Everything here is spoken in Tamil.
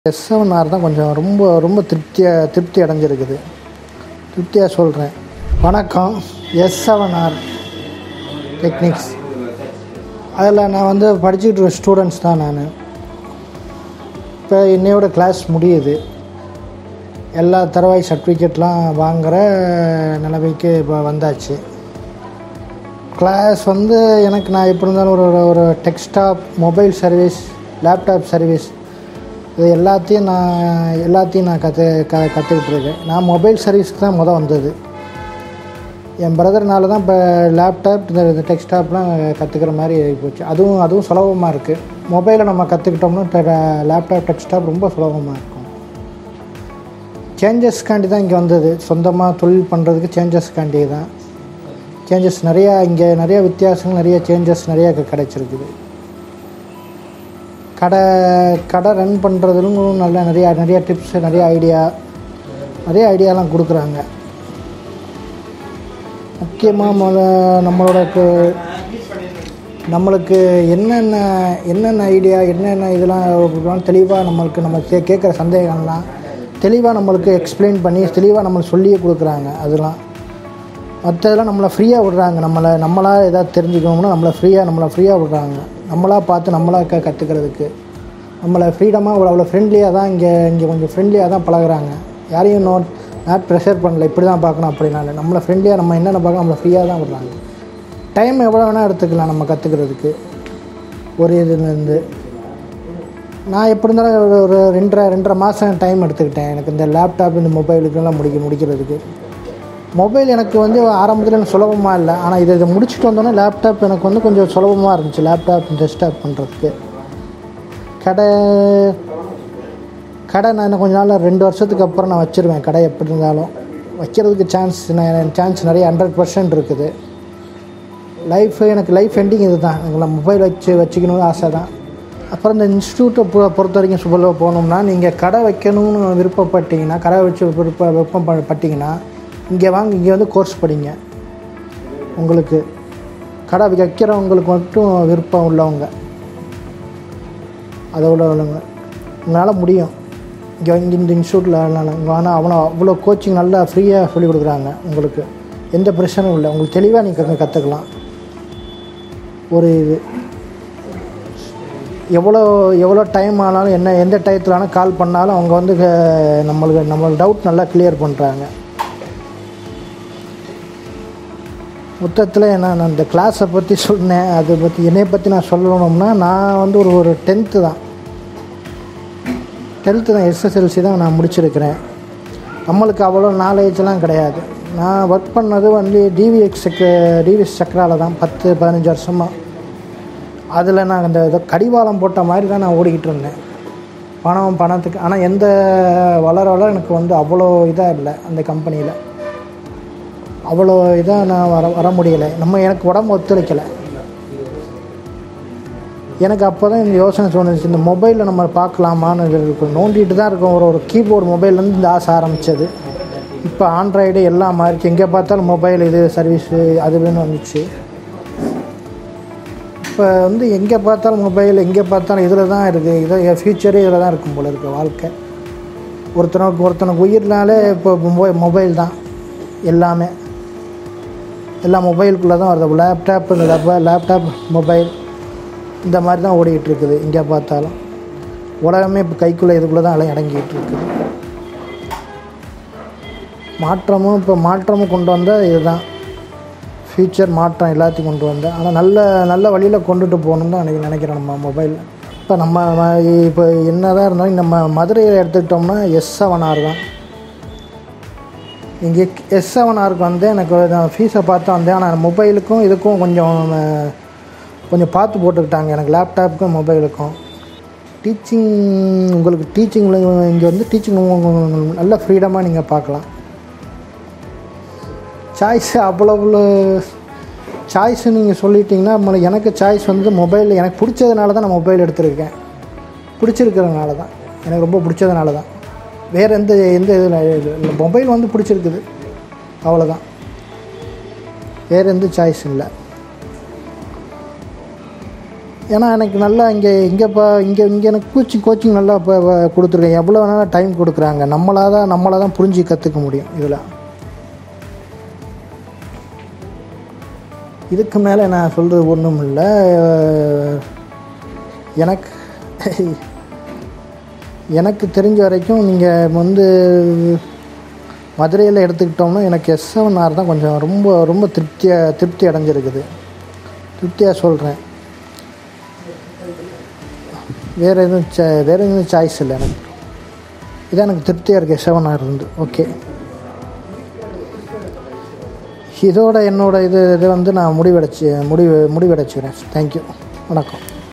எஸ் செவன் ஆர் தான் கொஞ்சம் ரொம்ப ரொம்ப திருப்தியாக திருப்தி அடைஞ்சிருக்குது திருப்தியாக சொல்கிறேன் வணக்கம் எஸ் செவன் ஆர் டெக்னிக்ஸ் அதில் நான் வந்து படிச்சுட்டு இருக்க ஸ்டூடெண்ட்ஸ் தான் நான் இப்போ இன்னையோட கிளாஸ் முடியுது எல்லா தரவாய் சர்டிஃபிகேட்லாம் வாங்குகிற நிலைமைக்கு இப்போ வந்தாச்சு கிளாஸ் வந்து எனக்கு நான் எப்படி இருந்தாலும் ஒரு ஒரு- ஒரு desktop mobile service laptop service இது எல்லாத்தையும் நான் எல்லாத்தையும் நான் கற்று க கற்றுக்கிட்டு இருக்கேன் நான் மொபைல் சர்வீஸ்க்கு தான் மொதல் வந்தது என் பிரதர்னால தான் இப்போ லேப்டாப் இந்த இந்த டெக்ஸ்டாப்லாம் கற்றுக்கிற மாதிரி ஆகி போச்சு அதுவும் அதுவும் சுலபமாக இருக்குது மொபைலை நம்ம கற்றுக்கிட்டோம்னா லேப்டாப் டெக்ஸ்டாப் ரொம்ப சுலபமாக இருக்கும் சேஞ்சஸ்க்காண்டி தான் இங்கே வந்தது சொந்தமாக தொழில் பண்ணுறதுக்கு சேஞ்சஸ்க்காண்டி தான் சேஞ்சஸ் நிறையா இங்கே நிறைய வித்தியாசங்கள் நிறைய சேஞ்சஸ் நிறையா க- கிடைச்சிருக்குது கடை கடை ரன் பண்ணுறதுலும் நல்ல நிறையா நிறைய டிப்ஸ் நிறைய ஐடியா நிறைய ஐடியாலாம் கொடுக்குறாங்க முக்கியமாக முதல்ல நம்மளோட கு- நம்மளுக்கு என்னென்ன என்னென்ன ஐடியா என்னென்ன இதெல்லாம் தெளிவாக நம்மளுக்கு நம்ம கே கேட்குற சந்தேகம்லாம் தெளிவாக நம்மளுக்கு எக்ஸ்பிளைன் பண்ணி தெளிவாக நம்மளுக்கு சொல்லியே கொடுக்குறாங்க அதெல்லாம் மற்றதெல்லாம் நம்மளை ஃப்ரீயாக விடுறாங்க நம்மளை நம்மளாக ஏதாவது தெரிஞ்சுக்கணும்னா நம்மளை ஃப்ரீயாக நம்மளை ஃப்ரீயாக விடுறாங்க நம்மளாக பார்த்து நம்மளாக க கற்றுக்கிறதுக்கு நம்மளை ஃப்ரீடமாக அவ்வளோ அவ்வளோ ஃப்ரெண்ட்லியாக தான் இங்கே இங்கே கொஞ்சம் ஃப்ரெண்ட்லியாக தான் பழகுறாங்க யாரையும் நோட் நாட் ப்ரெஷர் பண்ணல இப்படி தான் பார்க்கணும் அப்படின்னா இல்லை நம்மளை ஃப்ரெண்ட்லியாக நம்ம என்னென்ன பார்க்கணும் நம்மளை ஃப்ரீயாக தான் விடுறாங்க டைம் எவ்வளோ வேணால் எடுத்துக்கலாம் நம்ம கற்றுக்கிறதுக்கு ஒரு இதுலேருந்து நான் எப்படி இருந்தாலும் ஒரு ஒரு ரெண்டரை ரெண்டரை மாதம் டைம் எடுத்துக்கிட்டேன் எனக்கு இந்த லேப்டாப் இந்த மொபைலுக்கெல்லாம் முடிக்க முடிக்கிறதுக்கு மொபைல் எனக்கு வந்து ஆரம்பத்தில் எனக்கு சுலபமாக இல்லை ஆனால் இதை இதை முடிச்சுட்டு வந்தோன்னே லேப்டாப் எனக்கு வந்து கொஞ்சம் சுலபமாக இருந்துச்சு லேப்டாப் டெஸ்க்டாப் பண்ணுறதுக்கு கடை கடை நான் இன்னும் கொஞ்ச நாள் ரெண்டு வருஷத்துக்கு அப்புறம் நான் வச்சுருவேன் கடை எப்படி இருந்தாலும் வைக்கிறதுக்கு சான்ஸ் சான்ஸ் நிறைய ஹண்ட்ரட் பர்சன்ட் இருக்குது லைஃப் எனக்கு லைஃப் எண்டிங் இது தான் எனக்கு மொபைல் வச்சு வச்சுக்கணும்னு ஆசை தான் அப்புறம் இந்த இன்ஸ்டியூட்டை பொ பொறுத்த வரைக்கும் சொல்ல போனோம்னா நீங்கள் கடை வைக்கணும்னு விருப்பப்பட்டீங்கன்னா கடை வச்சு விருப்ப விருப்பம் ப- பட்டீங்கன்னா இங்கே வாங்க இங்கே வந்து கோர்ஸ் படிங்க உங்களுக்கு கடை வைக்கிறவங்களுக்கு மட்டும் விருப்பம் உள்ளவங்க அதோட உள்ளவங்க உங்களால் முடியும் இங்கே இங்கே இந்த இன்ஸ்டியூட்டில் ஆனால் அவ்வளோ அவ்வளோ கோச்சிங் நல்லா ஃப்ரீயாக சொல்லிக் கொடுக்குறாங்க உங்களுக்கு எந்த பிரச்சனையும் இல்லை உங்களுக்கு தெளிவாக நீங்கள் கற்றுக்கலாம் ஒரு இது எவ்வளோ எவ்வளோ டைம் ஆனாலும் என்ன எந்த டயத்தில் ஆனால் கால் பண்ணாலும் அவங்க வந்து அஹ், நம்மளுக்கு நம்மளுக்கு டவுட் நல்லா கிளியர் பண்ணுறாங்க மொத்தத்தில் என்ன நான் இந்த கிளாஸை பற்றி சொன்னேன் அதை பற்றி என்னை பற்றி நான் சொல்லணும்னா நான் வந்து ஒரு ஒரு டென்த்து தான் டென்த்து தான் எஸ்எஸ்எல்சி தான் நான் முடிச்சிருக்கிறேன் நம்மளுக்கு அவ்வளோ நாலேஜ்லாம் கிடையாது நான் ஒர்க் பண்ணது வந்து டிவிஎக்ஸ் டிவிஎஸ் சக்கராவில் தான் பத்து பதினஞ்சு வருஷமாக அதில் நான் அந்த இதை கடிவாளம் போட்ட மாதிரி தான் நான் ஓடிக்கிட்டு இருந்தேன் பணம் பணத்துக்கு ஆனால் எந்த வளர வளர எனக்கு வந்து அவ்வளோ இதாக இல்லை அந்த கம்பெனியில் அவ்வளோ இதாக நான் வர வர முடியலை நம்ம எனக்கு உடம்பு ஒத்துழைக்கலை எனக்கு அப்போ தான் இந்த யோசனை தோணுச்சு இந்த மொபைலில் நம்ம பார்க்கலாமான்னு இருக்கும் நோண்டிட்டு தான் இருக்கும் ஒரு ஒரு கீபோர்டு மொபைல்லேருந்து இந்த ஆசை ஆரம்பித்தது இப்போ ஆண்ட்ராய்டு எல்லாம் மாறிச்சு எங்கே பார்த்தாலும் மொபைல் இது சர்வீஸு அதுன்னு வந்துச்சு இப்போ வந்து எங்கே பார்த்தாலும் மொபைல் எங்கே பார்த்தாலும் இதில் தான் இருக்குது இதை ஃப்யூச்சரே இதில் தான் இருக்கும் போல இருக்குது வாழ்க்கை ஒருத்தனுக்கு ஒருத்தனுக்கு உயிர்னாலே இப்போ மொபைல் மொபைல் தான் எல்லாமே எல்லாம் மொபைலுக்குள்ளே தான் வருது லேப்டாப் இந்த லேப் லேப்டாப் மொபைல் இந்த மாதிரி தான் ஓடிக்கிட்டு இருக்குது எங்கே பார்த்தாலும் உலகமே இப்போ கைக்குள்ளே இதுக்குள்ளே தான் அலை அடங்கிட்டு இருக்குது மாற்றமும் இப்போ மாற்றமும் கொண்டு வந்தால் இதுதான் ஃப்யூச்சர் மாற்றம் எல்லாத்தையும் கொண்டு வந்தேன் ஆனால் நல்ல நல்ல வழியில் கொண்டுட்டு போகணுன்னு தான் எனக்கு நினைக்கிறேன் நம்ம மொபைல் இப்போ நம்ம ம- இப்போ என்ன தான் இருந்தாலும் நம்ம மதுரையில் எடுத்துக்கிட்டோம்னா எஸ் செவன் ஆர் தான் இங்கே எஸ் செவன் ஆருக்கு வந்து எனக்கு நான் ஃபீஸை பார்த்து வந்தேன் ஆனால் மொபைலுக்கும் இதுக்கும் கொஞ்சம் அஹ், கொஞ்சம் பார்த்து போட்டுக்கிட்டாங்க எனக்கு லேப்டாப்புக்கும் மொபைலுக்கும் டீச்சிங் உங்களுக்கு டீச்சிங்கில் இங்கே வந்து டீச்சிங் நல்ல ஃப்ரீடமாக நீங்கள் பார்க்கலாம் சாய்ஸ் அவ்வளோ சாய்ஸ் நீங்கள் சொல்லிட்டீங்கன்னா நம்ம எனக்கு சாய்ஸ் வந்து மொபைல் எனக்கு பிடிச்சதுனால தான் நான் மொபைல் எடுத்திருக்கேன் பிடிச்சிருக்கிறதுனால தான் எனக்கு ரொம்ப பிடிச்சதுனால தான் வேறு எந்த எந்த இதில் இல்லை மொபைல் வந்து பிடிச்சிருக்குது அவ்வளோதான் வேறு எந்த சாய்ஸ் இல்லை ஏன்னா எனக்கு நல்லா இங்கே இங்கே இப்போ இங்கே இங்கே எனக்கு கோச்சிங் கோச்சிங் நல்லா இப்போ கொடுத்துருக்கேன் எவ்வளோ வேணாலும் டைம் கொடுக்குறாங்க நம்மளாக தான் நம்மளாக தான் புரிஞ்சு கற்றுக்க முடியும் இதில் இதுக்கு மேலே நான் சொல்கிறது ஒன்றும் இல்லை எனக்கு எனக்கு தெரிஞ்ச வரைக்கும் நீங்கள் வந்து மதுரையில் எடுத்துக்கிட்டோம்னா எனக்கு எஸ் செவன் ஆர் தான் கொஞ்சம் ரொம்ப ரொம்ப திருப்தியாக திருப்தி அடைஞ்சிருக்குது திருப்தியாக சொல்கிறேன் வேறு எதுவும் ச வேறு எதுவும் சாய்ஸ் இல்லை எனக்கு இதான் எனக்கு திருப்தியாக இருக்குது செவன் ஆர் இருந்து ஓகே இதோட என்னோட இது இது வந்து நான் முடிவடைச்சு முடிவு முடிவடைச்சுக்கிறேன் தேங்க்யூ வணக்கம்